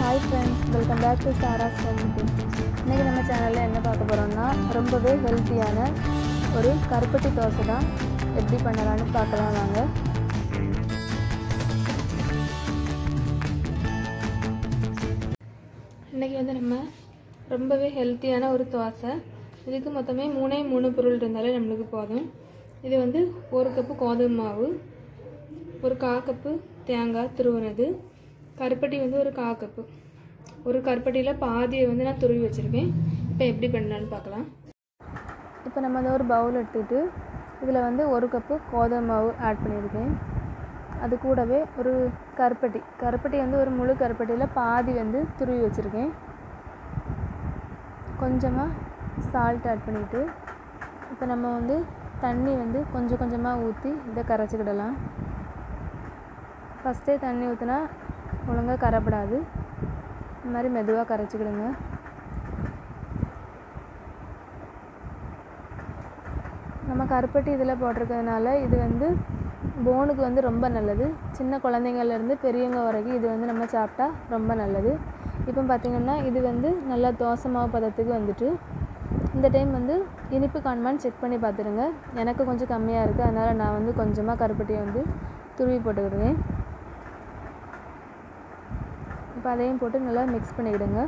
hi friends welcome back to Sara ஸ்டென்டி இன்றைக்கி நம்ம சேனலில் என்ன பார்க்க போகிறோம்னா ரொம்பவே ஹெல்த்தியான ஒரு கருப்பட்டி தோசை தான் எப்படி பண்ணலான்னு பார்க்கலாம் வாங்க இன்றைக்கி வந்து நம்ம ரொம்பவே ஹெல்த்தியான ஒரு தோசை இதுக்கு மொத்தமே மூணே மூணு பொருள் இருந்தாலே நம்மளுக்கு போதும் இது வந்து ஒரு கப்பு கோதுமை மாவு ஒரு கா கப்பு தேங்காய் துருவுனது கருப்பட்டி வந்து ஒரு கா கப்பு ஒரு கருப்பட்டியில் பாதியை வந்து நான் துருவி வச்சுருக்கேன் இப்போ எப்படி பண்ணலான்னு பார்க்கலாம் இப்போ நம்ம அதை ஒரு பவுல் எடுத்துக்கிட்டு இதில் வந்து ஒரு கப்பு கோதுமை மாவு ஆட் பண்ணியிருக்கேன் அது கூடவே ஒரு கருப்பட்டி கருப்பட்டி வந்து ஒரு முழு கருப்பட்டியில் பாதி வந்து துருவி வச்சுருக்கேன் கொஞ்சமாக சால்ட் ஆட் பண்ணிவிட்டு இப்போ நம்ம வந்து தண்ணி வந்து கொஞ்சம் கொஞ்சமாக ஊற்றி இதை கரைச்சிக்கிடலாம் ஃபஸ்ட்டே தண்ணி ஊற்றினா ஒழுங்காக கரைப்படாது இந்த மாதிரி மெதுவாக கரைச்சிக்கிடுங்க நம்ம கருப்பட்டி இதில் போட்டிருக்கிறதுனால இது வந்து போனுக்கு வந்து ரொம்ப நல்லது சின்ன குழந்தைங்கள்லேருந்து பெரியவங்க வரைக்கும் இது வந்து நம்ம சாப்பிட்டா ரொம்ப நல்லது இப்போ பார்த்திங்கன்னா இது வந்து நல்லா தோசை மாவு பதத்துக்கு வந்துட்டு இந்த டைம் வந்து இனிப்பு காணுமான்னு செக் பண்ணி பார்த்துடுங்க எனக்கு கொஞ்சம் கம்மியாக இருக்குது அதனால் நான் வந்து கொஞ்சமாக கருப்பட்டியை வந்து துருவி போட்டுக்கிடுவேன் இப்போ அதையும் போட்டு நல்லா மிக்ஸ் பண்ணிக்கிடுங்க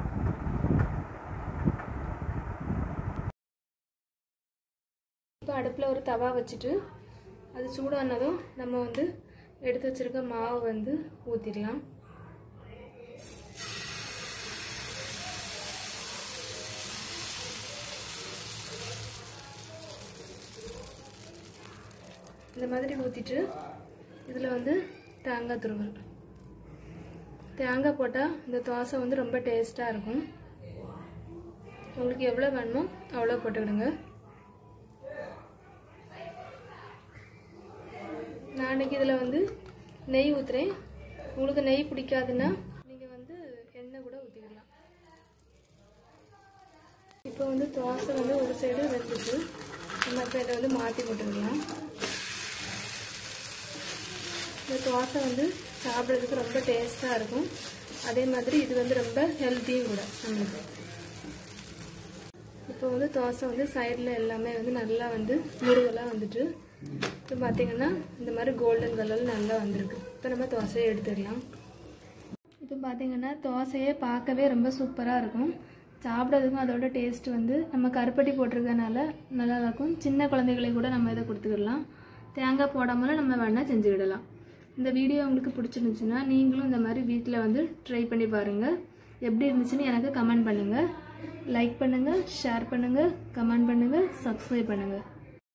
இப்போ அடுப்பில் ஒரு தவா வச்சுட்டு அது சூடானதும் நம்ம வந்து எடுத்து வச்சுருக்க மாவை வந்து ஊற்றிடலாம் இந்த மாதிரி ஊற்றிட்டு இதில் வந்து தேங்காய் துருவல் தேங்காய் போட்டால் இந்த தோசை வந்து ரொம்ப டேஸ்ட்டாக இருக்கும் உங்களுக்கு எவ்வளோ வேணுமோ அவ்வளோ போட்டுக்கிடுங்க நான் இன்றைக்கி இதில் வந்து நெய் ஊற்றுறேன் உங்களுக்கு நெய் பிடிக்காதுன்னா நீங்கள் வந்து எண்ணெய் கூட ஊற்றிக்கலாம் இப்போ வந்து தோசை வந்து ஒரு சைடு வெந்துட்டு நம்ம இப்போ இதை வந்து மாற்றி போட்டுக்கலாம் இந்த தோசை வந்து சாப்பிட்றதுக்கு ரொம்ப டேஸ்ட்டாக இருக்கும் அதே மாதிரி இது வந்து ரொம்ப ஹெல்த்தியும் கூட நம்மளுக்கு இப்போ வந்து தோசை வந்து சைடில் எல்லாமே வந்து நல்லா வந்து முருகலாக வந்துட்டு இப்போ பார்த்தீங்கன்னா இந்த மாதிரி கோல்டன் கலர் நல்லா வந்திருக்கு இப்போ நம்ம தோசையை எடுத்துடலாம் இப்போ பார்த்தீங்கன்னா தோசையே பார்க்கவே ரொம்ப சூப்பராக இருக்கும் சாப்பிட்றதுக்கும் அதோட டேஸ்ட் வந்து நம்ம கருப்பட்டி போட்டிருக்கனால நல்லா இருக்கும் சின்ன குழந்தைகளுக்கு கூட நம்ம இதை கொடுத்துக்கிடலாம் தேங்காய் போடாமலும் நம்ம வேணால் செஞ்சுக்கிடலாம் இந்த வீடியோ உங்களுக்கு பிடிச்சிருந்துச்சுன்னா நீங்களும் இந்த மாதிரி வீட்டில் வந்து ட்ரை பண்ணி பாருங்கள் எப்படி இருந்துச்சுன்னு எனக்கு கமெண்ட் பண்ணுங்கள் லைக் பண்ணுங்கள் ஷேர் பண்ணுங்கள் கமெண்ட் பண்ணுங்கள் சப்ஸ்கிரைப் பண்ணுங்கள்